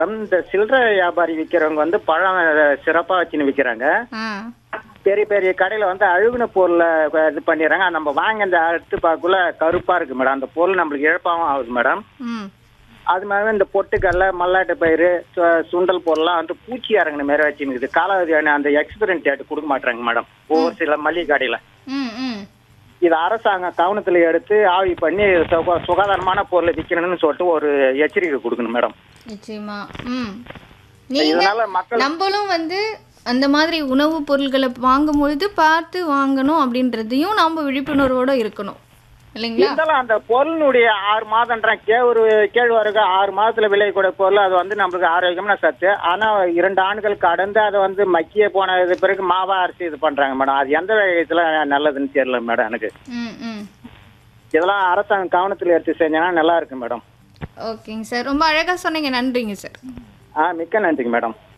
இந்த சில்லறை வியாபாரி விற்கிறவங்க வந்து பழம் சிறப்பாக வச்சுன்னு விற்கிறாங்க ஆ பெரிய பெரிய கடையில் வந்து அழுகுன பொருளை இது பண்ணிடுறாங்க நம்ம வாங்க இந்த அடுத்து பார்க்கக்குள்ள கருப்பாக இருக்கு மேடம் அந்த பொருள் நம்மளுக்கு இழப்பாகவும் ஆகுது மேடம் ம் அது மாதிரி இந்த பொட்டுக்கடலை மல்லாட்டு பயிறு சு- சுண்டல் பொருள்லாம் வந்து பூச்சி இறங்கின மாதிரி வச்சுருக்குது காலாவதியான அந்த எக்ஸ்பிரன் டேட் கொடுக்க மாட்டாங்க மேடம் ஒவ்வொரு சில மளிகை கடையில் ம் ம் இது அரசாங்கம் கவனத்தில் எடுத்து ஆய்வு பண்ணி சுக- சுகாதாரமான பொருளை விற்கணும்னு சொல்லிட்டு ஒரு எச்சரிக்கை கொடுக்கணும் மேடம் நிச்சயமா ம் நீங்க இதனால மக்கள் நம்மளும் வந்து அந்த மாதிரி உணவுப் பொருட்களை வாங்கும் பொழுது பார்த்து வாங்கணும் அப்படின்றதையும் நம்ம விழிப்புணர்வோட இருக்கணும் இல்லைங்களா இருந்தாலும் அந்த பொருளினுடைய ஆறு மாதம்ன்றான் கேவுரு கேழ்வரகு ஆறு மாதத்துல விளையக்கூடிய பொருள் அது வந்து நம்மளுக்கு ஆரோக்கியமான சத்து ஆனா இரண்டு ஆண்டுகள் கடந்து அதை வந்து மக்கிய போன இது பிறகு மாவா அரிசி இது பண்றாங்க மேடம் அது எந்த விதத்துல நல்லதுன்னு தெரியல மேடம் எனக்கு ம் ம் இதெல்லாம் அரசாங்கம் கவனத்தில் எடுத்து செஞ்சோன்னா நல்லா இருக்கு மேடம் ஓகேங்க சார் ரொம்ப அழகாக சொன்னீங்க நன்றிங்க சார் ஆ மிக்க நன்றிங்க மேடம்